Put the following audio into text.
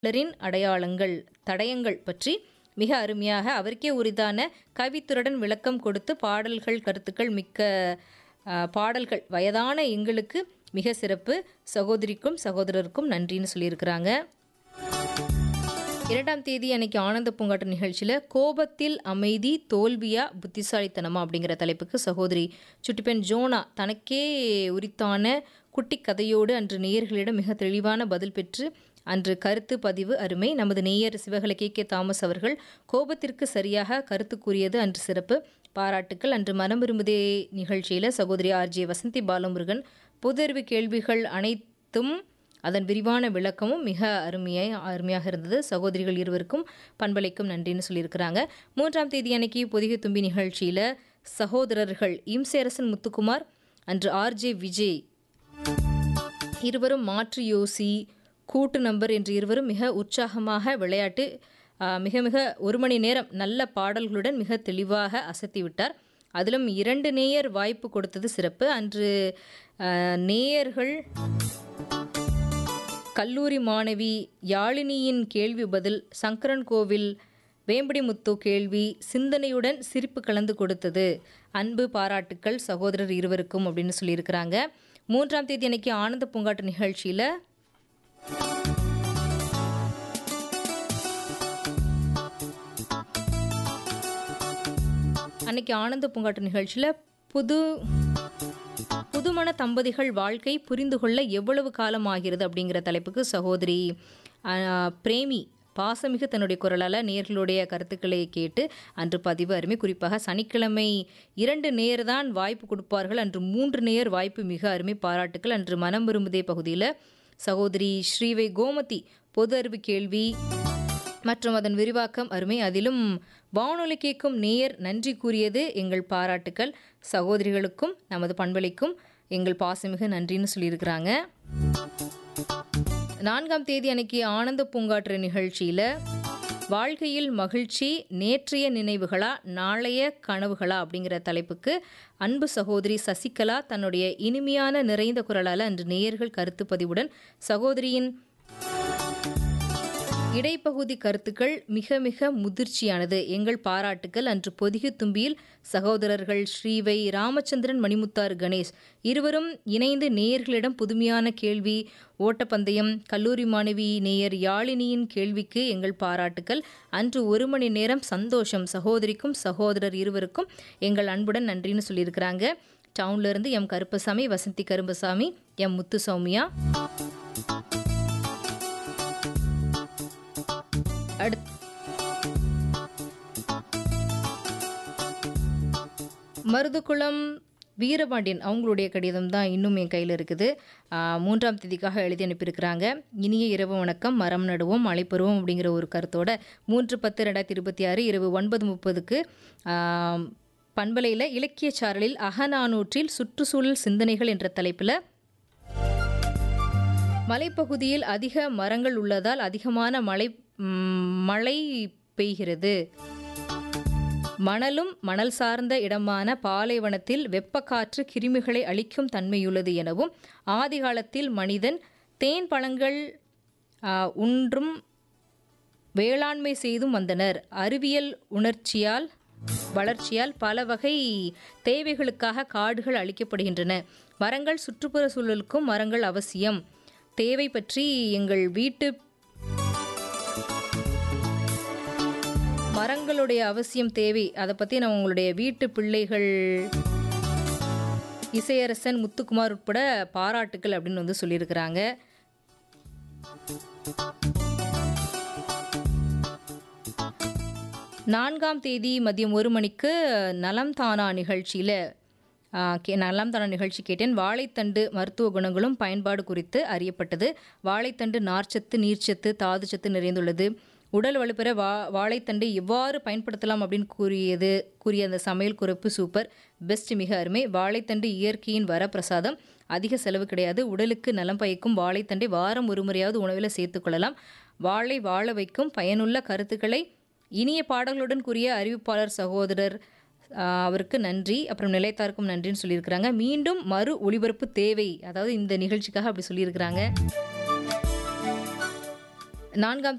தமிழரின் அடையாளங்கள் தடயங்கள் பற்றி மிக அருமையாக அவருக்கே உரிதான கவித்துறையுடன் விளக்கம் கொடுத்து பாடல்கள் கருத்துக்கள் மிக்க ஆ, பாடல்கள் வயதான எங்களுக்கு மிக சிறப்பு சகோதரிக்கும் சகோதரருக்கும் நன்றின்னு சொல்லியிருக்கிறாங்க இரண்டாம் தேதி அன்னைக்கு ஆனந்த பூங்காட்டு நிகழ்ச்சியில் கோபத்தில் அமைதி தோல்வியா புத்திசாலித்தனமா அப்படிங்கிற தலைப்புக்கு சகோதரி சுட்டிப்பெண் ஜோனா தனக்கே உரித்தான குட்டி கதையோடு அன்று நேயர்களிடம் மிக தெளிவான பதில் பெற்று அன்று கருத்து பதிவு அருமை நமது நேயர் சிவகலை கே கே தாமஸ் அவர்கள் கோபத்திற்கு சரியாக கருத்து கூறியது அன்று சிறப்பு பாராட்டுக்கள் அன்று மனம் விரும்புதே நிகழ்ச்சியில் சகோதரி ஆர்ஜே வசந்தி பாலமுருகன் பொது அறிவு கேள்விகள் அனைத்தும் அதன் விரிவான விளக்கமும் மிக அருமையாய் அருமையாக இருந்தது சகோதரிகள் இருவருக்கும் பண்பலைக்கும் நன்றின்னு சொல்லியிருக்கிறாங்க மூன்றாம் தேதி அன்னைக்கு பொதிகை தும்பி நிகழ்ச்சியில் சகோதரர்கள் இம்சேரசன் முத்துக்குமார் அன்று ஆர்ஜே விஜய் இருவரும் மாற்று யோசி கூட்டு நம்பர் என்று இருவரும் மிக உற்சாகமாக விளையாட்டு ஆ, மிக மிக ஒரு மணி நேரம் நல்ல பாடல்களுடன் மிக தெளிவாக அசத்தி விட்டார் அதிலும் இரண்டு நேயர் வாய்ப்பு கொடுத்தது சிறப்பு அன்று ஆ, நேயர்கள் கல்லூரி மாணவி யாழினியின் கேள்வி பதில் சங்கரன் கோவில் வேம்படிமுத்து கேள்வி சிந்தனையுடன் சிரிப்பு கலந்து கொடுத்தது அன்பு பாராட்டுக்கள் சகோதரர் இருவருக்கும் அப்படின்னு சொல்லியிருக்கிறாங்க மூன்றாம் தேதி அன்னைக்கு ஆனந்த பூங்காட்டு நிகழ்ச்சியில் அன்னைக்கு ஆனந்த பூங்காட்டு நிகழ்ச்சியில் புது புதுமண தம்பதிகள் வாழ்க்கை புரிந்து கொள்ள எவ்வளவு காலம் ஆகிறது அப்படிங்கிற தலைப்புக்கு சகோதரி ஆ, பிரேமி பாசமிகு தன்னுடைய குரலால் நேர்களுடைய கருத்துக்களை கேட்டு அன்று பதிவு அருமை குறிப்பாக சனிக்கிழமை இரண்டு நேர் தான் வாய்ப்பு கொடுப்பார்கள் அன்று மூன்று நேர் வாய்ப்பு மிக அருமை பாராட்டுக்கள் அன்று மனம் விரும்புதே பகுதியில் சகோதரி ஸ்ரீவை கோமதி பொது அறிவு கேள்வி மற்றும் அதன் விரிவாக்கம் அருமை அதிலும் வானொலி கேட்கும் நேயர் நன்றி கூறியது எங்கள் பாராட்டுக்கள் சகோதரிகளுக்கும் நமது பண்பளிக்கும் எங்கள் பாசமிகு நன்றின்னு சொல்லியிருக்கிறாங்க நான்காம் தேதி அன்னைக்கு ஆனந்த பூங்காற்று நிகழ்ச்சியில் வாழ்க்கையில் மகிழ்ச்சி நேற்றைய நினைவுகளா நாளைய கனவுகளா அப்படிங்கிற தலைப்புக்கு அன்பு சகோதரி சசிகலா தன்னுடைய இனிமையான நிறைந்த குரலால் அன்று நேயர்கள் கருத்து பதிவுடன் சகோதரியின் இடைப்பகுதி கருத்துக்கள் மிக மிக முதிர்ச்சியானது எங்கள் பாராட்டுக்கள் அன்று பொதிகை தும்பியில் சகோதரர்கள் ஸ்ரீவை ராமச்சந்திரன் மணிமுத்தாறு கணேஷ் இருவரும் இணைந்து நேயர்களிடம் புதுமையான கேள்வி ஓட்டப்பந்தயம் கல்லூரி மாணவி நேயர் யாழினியின் கேள்விக்கு எங்கள் பாராட்டுக்கள் அன்று ஒரு மணி நேரம் சந்தோஷம் சகோதரிக்கும் சகோதரர் இருவருக்கும் எங்கள் அன்புடன் நன்றின்னு சொல்லியிருக்கிறாங்க டவுன்ல இருந்து எம் கருப்பசாமி வசந்தி கரும்பசாமி எம் முத்து சௌமியா அடுத் மருதுக்குளம் வீரபாண்டியன் அவங்களுடைய கடிதம் தான் இன்னும் என் கையில் இருக்குது ஆ, மூன்றாம் தேதிக்காக எழுதி அனுப்பியிருக்கிறாங்க இனிய இரவு வணக்கம் மரம் நடுவோம் மழை பெறுவோம் அப்படிங்கிற ஒரு கருத்தோட மூன்று பத்து ரெண்டாயிரத்தி இருபத்தி ஆறு இரவு ஒன்பது முப்பதுக்கு பண்பலையில் இலக்கிய சாரலில் அகநானூற்றில் சுற்றுச்சூழல் சிந்தனைகள் என்ற தலைப்பில் மலைப்பகுதியில் அதிக மரங்கள் உள்ளதால் அதிகமான மழை ம், மழை பெய்கிறது மணலும் மணல் சார்ந்த இடமான பாலைவனத்தில் வெப்பக்காற்று கிருமிகளை அழிக்கும் தன்மையுள்ளது எனவும் ஆதிகாலத்தில் மனிதன் தேன் பழங்கள் ஆ, உன்றும் வேளாண்மை செய்தும் வந்தனர் அறிவியல் உணர்ச்சியால் வளர்ச்சியால் பல வகை தேவைகளுக்காக காடுகள் அழிக்கப்படுகின்றன மரங்கள் சுற்றுப்புற சூழலுக்கும் மரங்கள் அவசியம் தேவை பற்றி எங்கள் வீட்டு மரங்களுடைய அவசியம் தேவை அதை பற்றி நான் உங்களுடைய வீட்டு பிள்ளைகள் இசையரசன் முத்துக்குமார் உட்பட பாராட்டுக்கள் அப்படின்னு வந்து சொல்லியிருக்கிறாங்க நான்காம் தேதி மதியம் ஒரு மணிக்கு நலம் தானா நிகழ்ச்சியில் கே நலம் தானா நிகழ்ச்சி கேட்டேன் வாழைத்தண்டு மருத்துவ குணங்களும் பயன்பாடு குறித்து அறியப்பட்டது வாழைத்தண்டு நார்ச்சத்து நீர்ச்சத்து தாதுச்சத்து நிறைந்துள்ளது உடல் வலுப்பெற வா வாழைத்தண்டை எவ்வாறு பயன்படுத்தலாம் அப்படின்னு கூறியது கூறிய அந்த சமையல் குறிப்பு சூப்பர் பெஸ்ட் மிக அருமை வாழைத்தண்டு இயற்கையின் வரப்பிரசாதம் அதிக செலவு கிடையாது உடலுக்கு நலம் பயக்கும் வாழைத்தண்டை வாரம் ஒரு முறையாவது உணவில் சேர்த்துக்கொள்ளலாம் வாழை வாழ வைக்கும் பயனுள்ள கருத்துக்களை இனிய பாடல்களுடன் கூறிய அறிவிப்பாளர் சகோதரர் ஆஹ், அவருக்கு நன்றி அப்புறம் நிலைத்தாருக்கும் நன்றின்னு சொல்லியிருக்கிறாங்க மீண்டும் மறு ஒளிபரப்பு தேவை அதாவது இந்த நிகழ்ச்சிக்காக அப்படி சொல்லியிருக்கிறாங்க நான்காம்